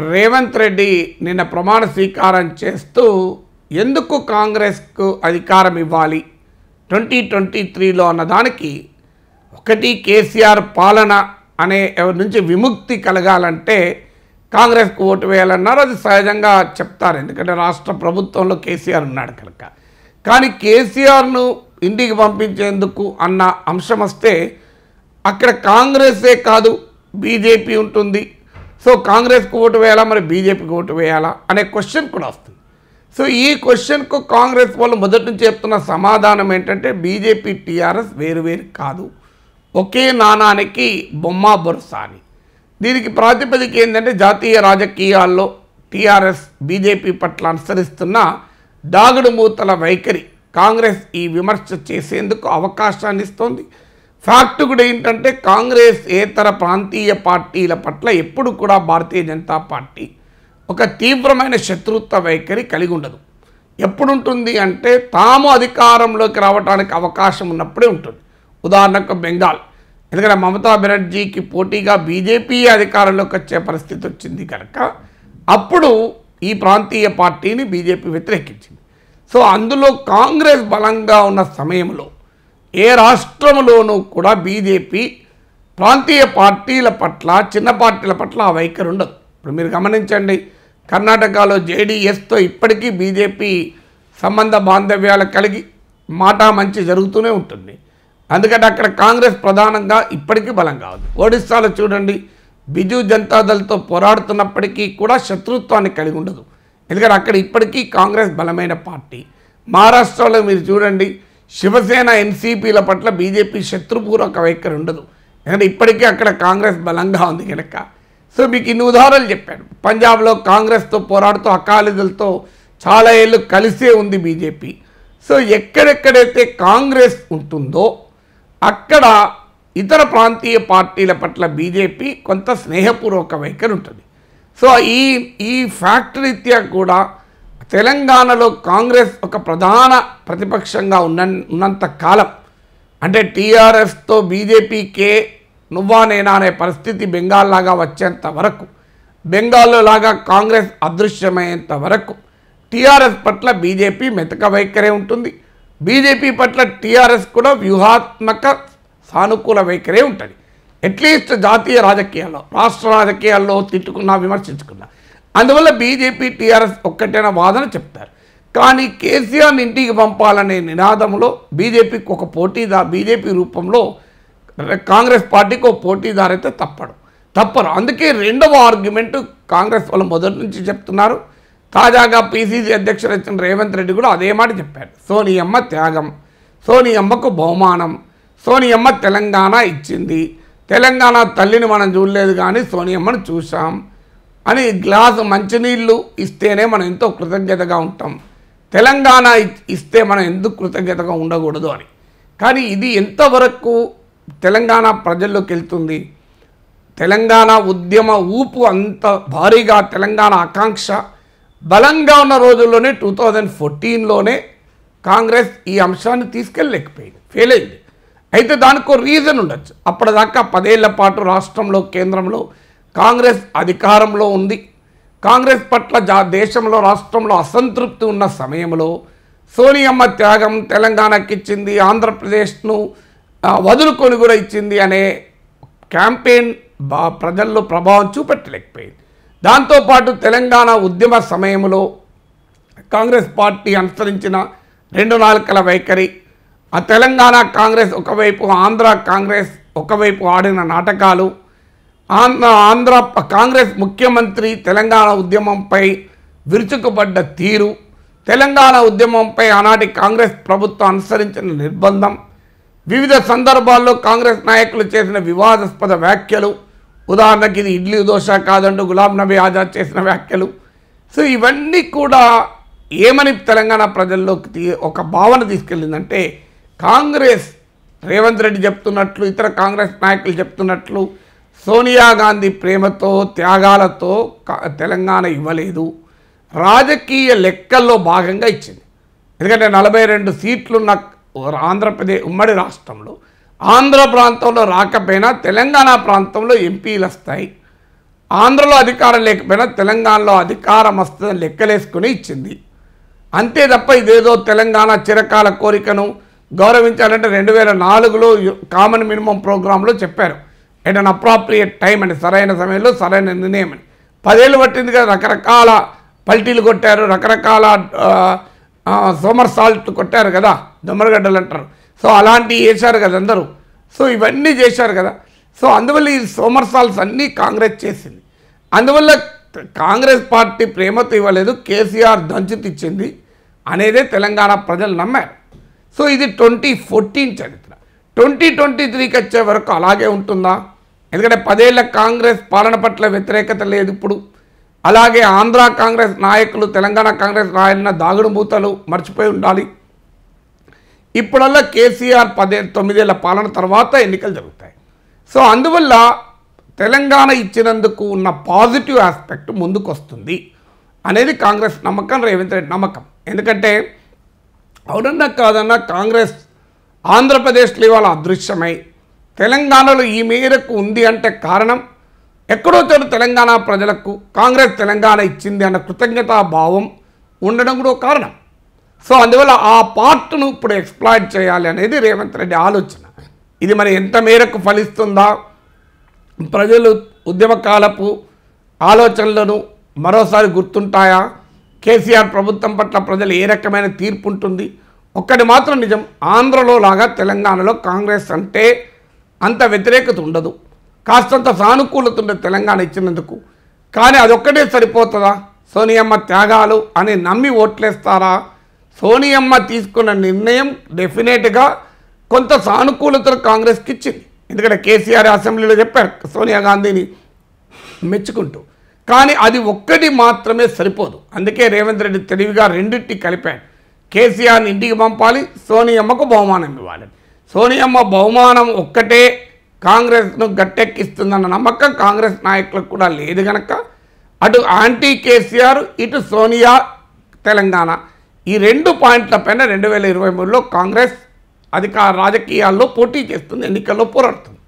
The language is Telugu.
రేవంత్ రెడ్డి నిన్న ప్రమాణ స్వీకారం చేస్తూ ఎందుకు కాంగ్రెస్కు అధికారం ఇవ్వాలి ట్వంటీ ట్వంటీ త్రీలో అన్నదానికి ఒకటి కేసీఆర్ పాలన అనే ఎవరి నుంచి విముక్తి కలగాలంటే కాంగ్రెస్కు ఓటు వేయాలన్నారు అది సహజంగా చెప్తారు ఎందుకంటే రాష్ట్ర ప్రభుత్వంలో కేసీఆర్ ఉన్నాడు కనుక కానీ కేసీఆర్ను ఇంటికి పంపించేందుకు అన్న అంశం వస్తే అక్కడ కాంగ్రెసే కాదు బీజేపీ ఉంటుంది సో కాంగ్రెస్కి ఓటు వేయాలా మరి బీజేపీకి ఓటు వేయాలా అనే క్వశ్చన్ కూడా వస్తుంది సో ఈ క్వశ్చన్కు కాంగ్రెస్ వాళ్ళు మొదటి నుంచి చెప్తున్న సమాధానం ఏంటంటే బీజేపీ టీఆర్ఎస్ వేరు వేరు కాదు ఒకే నాణానికి బొమ్మ బొరుస అని దీనికి ప్రాతిపదిక ఏంటంటే జాతీయ రాజకీయాల్లో టీఆర్ఎస్ బీజేపీ పట్ల అనుసరిస్తున్న దాగుడు మూతల వైఖరి కాంగ్రెస్ ఈ విమర్శ చేసేందుకు అవకాశాన్ని ఇస్తోంది ఫ్యాక్ట్ కూడా ఏంటంటే కాంగ్రెస్ ఏతర ప్రాంతీయ పార్టీల పట్ల ఎప్పుడు కూడా భారతీయ జనతా పార్టీ ఒక తీవ్రమైన శత్రుత్వ వైఖరి కలిగి ఉండదు ఎప్పుడు ఉంటుంది అంటే తాము అధికారంలోకి రావడానికి అవకాశం ఉన్నప్పుడే ఉంటుంది ఉదాహరణకు బెంగాల్ ఎందుకంటే మమతా బెనర్జీకి పోటీగా బీజేపీ అధికారంలోకి వచ్చే పరిస్థితి వచ్చింది కనుక అప్పుడు ఈ ప్రాంతీయ పార్టీని బీజేపీ వ్యతిరేకించింది సో అందులో కాంగ్రెస్ బలంగా ఉన్న సమయంలో ఏ రాష్ట్రంలోనూ కూడా బీజేపీ ప్రాంతీయ పార్టీల పట్ల చిన్న పార్టీల పట్ల ఆ వైఖరి ఉండదు ఇప్పుడు మీరు గమనించండి కర్ణాటకలో జేడీఎస్తో ఇప్పటికీ బీజేపీ సంబంధ బాంధవ్యాలు కలిగి మాట మంచి జరుగుతూనే ఉంటుంది అందుకంటే అక్కడ కాంగ్రెస్ ప్రధానంగా ఇప్పటికీ బలంగా ఉంది ఒడిస్సాలో చూడండి బిజు జనతాదళ్తో పోరాడుతున్నప్పటికీ కూడా శత్రుత్వాన్ని కలిగి ఉండదు ఎందుకంటే అక్కడ ఇప్పటికీ కాంగ్రెస్ బలమైన పార్టీ మహారాష్ట్రలో మీరు చూడండి శివసేన ఎన్సీపీల పట్ల బీజేపీ శత్రుపూర్వక వైఖరి ఉండదు ఎందుకంటే ఇప్పటికీ అక్కడ కాంగ్రెస్ బలంగా ఉంది కనుక సో మీకు ఇన్ని ఉదాహరణలు చెప్పాను పంజాబ్లో కాంగ్రెస్తో పోరాడుతూ అకాలీదలతో చాలా ఏళ్ళు కలిసే ఉంది బీజేపీ సో ఎక్కడెక్కడైతే కాంగ్రెస్ ఉంటుందో అక్కడ ఇతర ప్రాంతీయ పార్టీల పట్ల బీజేపీ కొంత స్నేహపూర్వక వైఖరి ఉంటుంది సో ఈ ఈ ఫ్యాక్ట్ రీత్యా కూడా తెలంగాణలో కాంగ్రెస్ ఒక ప్రధాన ప్రతిపక్షంగా ఉన్న ఉన్నంత కాలం అంటే టీఆర్ఎస్తో బీజేపీకే నువ్వా నేనా అనే పరిస్థితి బెంగాల్ లాగా వచ్చేంత వరకు బెంగాల్లో లాగా కాంగ్రెస్ అదృశ్యమయ్యేంత వరకు టీఆర్ఎస్ పట్ల బీజేపీ మెతక వైఖరే ఉంటుంది బీజేపీ పట్ల టీఆర్ఎస్ కూడా వ్యూహాత్మక సానుకూల వైఖరే ఉంటుంది అట్లీస్ట్ జాతీయ రాజకీయాల్లో రాష్ట్ర రాజకీయాల్లో తిట్టుకున్నా విమర్శించుకున్నా అందువల్ల బీజేపీ టీఆర్ఎస్ ఒక్కటైన వాదన చెప్తారు కానీ కేసీఆర్ని ఇంటికి పంపాలనే నినాదంలో బీజేపీకి ఒక పోటీదారు బీజేపీ రూపంలో కాంగ్రెస్ పార్టీకి ఒక పోటీదారు అయితే తప్పడు తప్పరు అందుకే రెండవ ఆర్గ్యుమెంట్ కాంగ్రెస్ వాళ్ళు మొదటి నుంచి చెప్తున్నారు తాజాగా పీసీసీ అధ్యక్షుడు వచ్చిన రేవంత్ రెడ్డి కూడా అదే మాట చెప్పారు సోనియమ్మ త్యాగం సోనియమ్మకు బహుమానం సోనియమ్మ తెలంగాణ ఇచ్చింది తెలంగాణ తల్లిని మనం చూడలేదు కానీ సోనియమ్మను చూసాం అని గ్లాసు మంచినీళ్ళు ఇస్తేనే మనం ఎంతో కృతజ్ఞతగా ఉంటాం తెలంగాణ ఇ- ఇస్తే మనం ఎందుకు కృతజ్ఞతగా ఉండకూడదు అని కానీ ఇది ఎంతవరకు తెలంగాణ ప్రజల్లోకి వెళ్తుంది తెలంగాణ ఉద్యమ ఊపు అంత భారీగా తెలంగాణ ఆకాంక్ష బలంగా ఉన్న రోజుల్లోనే టూ థౌజండ్ ఫోర్టీన్లోనే కాంగ్రెస్ ఈ అంశాన్ని తీసుకెళ్ళలేకపోయింది ఫెయిల్ అయింది అయితే దానికి ఒక రీజన్ ఉండొచ్చు అప్పటిదాకా పదేళ్ల పాటు రాష్ట్రంలో కేంద్రంలో కాంగ్రెస్ అధికారంలో ఉంది కాంగ్రెస్ పట్ల జా దేశంలో రాష్ట్రంలో అసంతృప్తి ఉన్న సమయంలో సోనియమ్మ త్యాగం తెలంగాణకి ఇచ్చింది ఆంధ్రప్రదేశ్ను ఆ, వదులుకొని కూడా ఇచ్చింది అనే క్యాంపెయిన్ బా ప్రజల్లో ప్రభావం చూపెట్టలేకపోయింది దాంతోపాటు తెలంగాణ ఉద్యమ సమయంలో కాంగ్రెస్ పార్టీ అనుసరించిన రెండు నాలుకల వైఖరి ఆ తెలంగాణ కాంగ్రెస్ ఒకవైపు ఆంధ్ర కాంగ్రెస్ ఒకవైపు ఆడిన నాటకాలు ఆంధ్ర ఆంధ్ర ప- కాంగ్రెస్ ముఖ్యమంత్రి తెలంగాణ ఉద్యమంపై విరుచుకుపడ్డ తీరు తెలంగాణ ఉద్యమంపై ఆనాటి కాంగ్రెస్ ప్రభుత్వం అనుసరించిన నిర్బంధం వివిధ సందర్భాల్లో కాంగ్రెస్ నాయకులు చేసిన వివాదాస్పద వ్యాఖ్యలు ఉదాహరణకి ఇది ఇడ్లీ దోశ కాదంటూ గులాం నబీ ఆజాద్ చేసిన వ్యాఖ్యలు సో ఇవన్నీ కూడా ఏమని తెలంగాణ ప్రజల్లోకి తీ- ఒక భావన తీసుకెళ్ళిందంటే కాంగ్రెస్ రేవంత్ రెడ్డి చెప్తున్నట్లు ఇతర కాంగ్రెస్ నాయకులు చెప్తున్నట్లు సోనియా గాంధీ ప్రేమతో త్యాగాలతో క- తెలంగాణ ఇవ్వలేదు రాజకీయ లెక్కల్లో భాగంగా ఇచ్చింది ఎందుకంటే నలభై రెండు సీట్లున్న ఆంధ్రప్రదేశ్ ఉమ్మడి రాష్ట్రంలో ఆంధ్ర ప్రాంతంలో రాకపోయినా తెలంగాణ ప్రాంతంలో ఎంపీలు వస్తాయి ఆంధ్రలో అధికారం లేకపోయినా తెలంగాణలో అధికారం వస్తుందని లెక్కలేసుకుని ఇచ్చింది అంతే తప్ప ఇదేదో తెలంగాణ చిరకాల కోరికను గౌరవించాలంటే రెండు వేల నాలుగులో కామన్ మినిమం ప్రోగ్రాంలో చెప్పారు ఎట్ అన్ అప్రాప్రియేట్ టైం అని సరైన సమయంలో సరైన నిర్ణయం అని పదేళ్ళు పట్టింది కదా రకరకాల పల్టీలు కొట్టారు రకరకాల సోమర్ సాల్ట్ కొట్టారు కదా దొమ్మరగడ్డలు అంటారు సో అలాంటివి వేశారు కదా అందరూ సో ఇవన్నీ చేశారు కదా సో అందువల్ల ఈ సోమర్ సాల్ట్స్ అన్నీ కాంగ్రెస్ చేసింది అందువల్ల కాంగ్రెస్ పార్టీ ప్రేమతో ఇవ్వలేదు కేసీఆర్ దంచుతూ ఇచ్చింది అనేదే తెలంగాణ ప్రజలు నమ్మారు సో ఇది ట్వంటీ ఫోర్టీన్ చరిత్ర ట్వంటీ ట్వంటీ త్రీకి వచ్చే వరకు అలాగే ఉంటుందా ఎందుకంటే పదేళ్ల కాంగ్రెస్ పాలన పట్ల వ్యతిరేకత లేదు ఇప్పుడు అలాగే ఆంధ్ర కాంగ్రెస్ నాయకులు తెలంగాణ కాంగ్రెస్ నాయకుల దాగుడు మూతలు మర్చిపోయి ఉండాలి ఇప్పుడల్లా కేసీఆర్ పదే తొమ్మిదేళ్ల పాలన తర్వాత ఎన్నికలు జరుగుతాయి సో అందువల్ల తెలంగాణ ఇచ్చినందుకు ఉన్న పాజిటివ్ ఆస్పెక్ట్ ముందుకు వస్తుంది అనేది కాంగ్రెస్ నమ్మకం రేవంత్ రెడ్డి నమ్మకం ఎందుకంటే అవునన్నా కాదన్నా కాంగ్రెస్ ఆంధ్రప్రదేశ్లో ఇవాళ అదృశ్యమై తెలంగాణలో ఈ మేరకు ఉంది అంటే కారణం ఎక్కడో చోట తెలంగాణ ప్రజలకు కాంగ్రెస్ తెలంగాణ ఇచ్చింది అన్న కృతజ్ఞతా భావం ఉండడం కూడా ఒక కారణం సో అందువల్ల ఆ పార్ట్ను ఇప్పుడు ఎక్స్ప్లాయిట్ చేయాలి అనేది రేవంత్ రెడ్డి ఆలోచన ఇది మరి ఎంత మేరకు ఫలిస్తుందా ప్రజలు ఉద్యమకాలపు ఆలోచనలను మరోసారి గుర్తుంటాయా కేసీఆర్ ప్రభుత్వం పట్ల ప్రజలు ఏ రకమైన తీర్పు ఉంటుంది ఒక్కటి మాత్రం నిజం ఆంధ్రలో లాగా తెలంగాణలో కాంగ్రెస్ అంటే అంత వ్యతిరేకత ఉండదు కాస్తంత సానుకూలత ఉండదు తెలంగాణ ఇచ్చినందుకు కానీ అదొక్కటే సరిపోతుందా సోనియమ్మ త్యాగాలు అని నమ్మి ఓట్లేస్తారా సోనియమ్మ తీసుకున్న నిర్ణయం డెఫినెట్గా కొంత సానుకూలతను కాంగ్రెస్కి ఇచ్చింది ఎందుకంటే కేసీఆర్ అసెంబ్లీలో చెప్పారు సోనియా గాంధీని మెచ్చుకుంటూ కానీ అది ఒక్కటి మాత్రమే సరిపోదు అందుకే రేవంత్ రెడ్డి తెలివిగా రెండింటి కలిపాడు కేసీఆర్ని ఇంటికి పంపాలి సోనియమ్మకు బహుమానం ఇవ్వాలి సోనియమ్మ బహుమానం ఒక్కటే కాంగ్రెస్ను గట్టెక్కిస్తుందన్న నమ్మకం కాంగ్రెస్ నాయకులకు కూడా లేదు గనక అటు యాంటీ కేసీఆర్ ఇటు సోనియా తెలంగాణ ఈ రెండు పాయింట్ల పైన రెండు వేల ఇరవై మూడులో కాంగ్రెస్ అధికార రాజకీయాల్లో పోటీ చేస్తుంది ఎన్నికల్లో పోరాడుతుంది